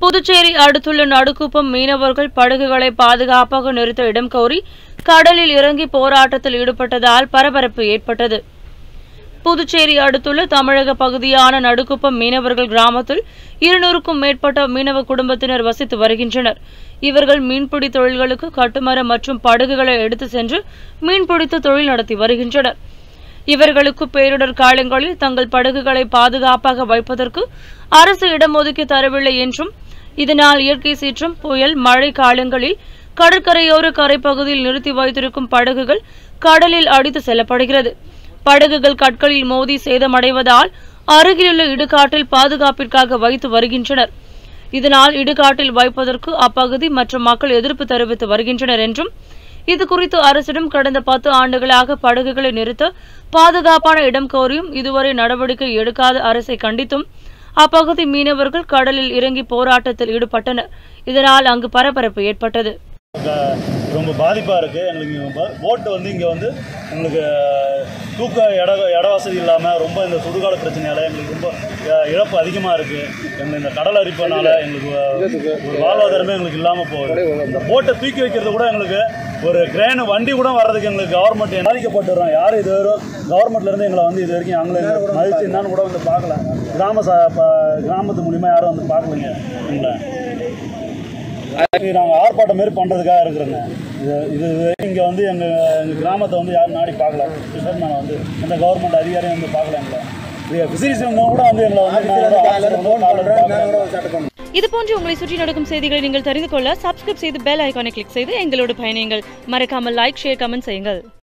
புதுச்சேரி அடுத்துள்ள நடுக்குப்பம் மீனவர்கள் படகுகளை பாதுகாப்பாக நிறுத்த இடம் கோரி கடலில் இறங்கி போராட்டத்தில் ஈடுபட்டதால் பரபரப்பு ஏற்பட்டது புதுச்சேரி அடுத்துள்ள தமிழக பகுதியான நடுக்குப்பம் மீனவர்கள் கிராமத்தில் இருநூறுக்கும் மேற்பட்ட மீனவ குடும்பத்தினர் வசித்து வருகின்றனர் இவர்கள் மீன்பிடி தொழில்களுக்கு கட்டுமரம் மற்றும் படகுகளை எடுத்து சென்று மீன்பிடித்து தொழில் நடத்தி வருகின்றனர் இவர்களுக்கு பேரிடர் காலங்களில் தங்கள் படகுகளை பாதுகாப்பாக வைப்பதற்கு அரசு இடம் ஒதுக்கி தரவில்லை என்றும் இதனால் இயற்கை சீற்றம் புயல் மழை காலங்களில் கடற்கரையோர கரைப்பகுதியில் நிறுத்தி வைத்திருக்கும் படகுகள் கடலில் அடித்து செல்லப்படுகிறது படகுகள் கற்களில் மோதி சேதமடைவதால் அருகிலுள்ள இடுகாட்டில் பாதுகாப்பிற்காக வைத்து வருகின்றனர் இதனால் இடுகாட்டில் வைப்பதற்கு அப்பகுதி மற்றும் மக்கள் எதிர்ப்பு தெரிவித்து வருகின்றனர் என்றும் இது குறித்து அரசிடம் கடந்த பத்து ஆண்டுகளாக படகுகளை நிறுத்த பாதுகாப்பான இடம் கோரியும் இதுவரை நடவடிக்கை எடுக்காத அரசை கண்டித்தும் அப்பகுதி மீனவர்கள் கடலில் இறங்கி போராட்டத்தில் ஈடுபட்டனர் இதனால் அங்கு பரபரப்பு ஏற்பட்டது க- ரொம்ப பாதிப்பாக இருக்குது எங்களுக்கு போட்டு வந்து இங்கே வந்து எங்களுக்கு தூக்க இட இட வசதி இல்லாமல் ரொம்ப இந்த சுடுகாடு பிரச்சனையால் எங்களுக்கு ரொம்ப அஹ், இழப்பு அதிகமாக இருக்குது எங்களுக்கு இந்த கடல் அரிப்பனால எங்களுக்கு அஹ், ஒரு வாழ்வாதாரமே எங்களுக்கு இல்லாமல் போகுது இந்த போட்டை தூக்கி வைக்கிறது கூட எங்களுக்கு ஒரு கிரேனு வண்டி கூட வர்றதுக்கு எங்களுக்கு கவர்மெண்ட் பாதிக்கப்பட்டுறோம் யாரும் இது வரும் கவர்மெண்ட்லேருந்து எங்களை வந்து இது வரைக்கும் அவங்கள மதிச்சு என்னன்னு கூட வந்து பார்க்கல கிராம ச ப- கிராமத்து மூலிமா யாரும் வந்து பார்க்கலைங்க எங்களை இது நாங்கள் ஆர்ப்பாட்டம் மாரி பண்ணுறதுக்காக இருக்கிறோங்க இது இது இங்கே வந்து எங்கள் எங்கள் கிராமத்தை வந்து யாரும் நாடி பார்க்கல ஃபிஷர்மேனை வந்து எந்த கவர்மெண்ட் அதிகாரியும் வந்து பார்க்கல எங்களை இது ஃபிஷரிஸ் கூட வந்து எங்களை வந்து ஃபோன் பண்ணுறேன் இது போன்று உங்களை சுற்றி நடக்கும் செய்திகளை நீங்கள் தெரிந்து கொள்ள சப்ஸ்கிரைப் செய்து பெல் ஐகானை கிளிக் செய்து எங்களோடு பயணியுங்கள் மறக்காமல் லைக் ஷேர் கமெண்ட் செய்யுங்கள்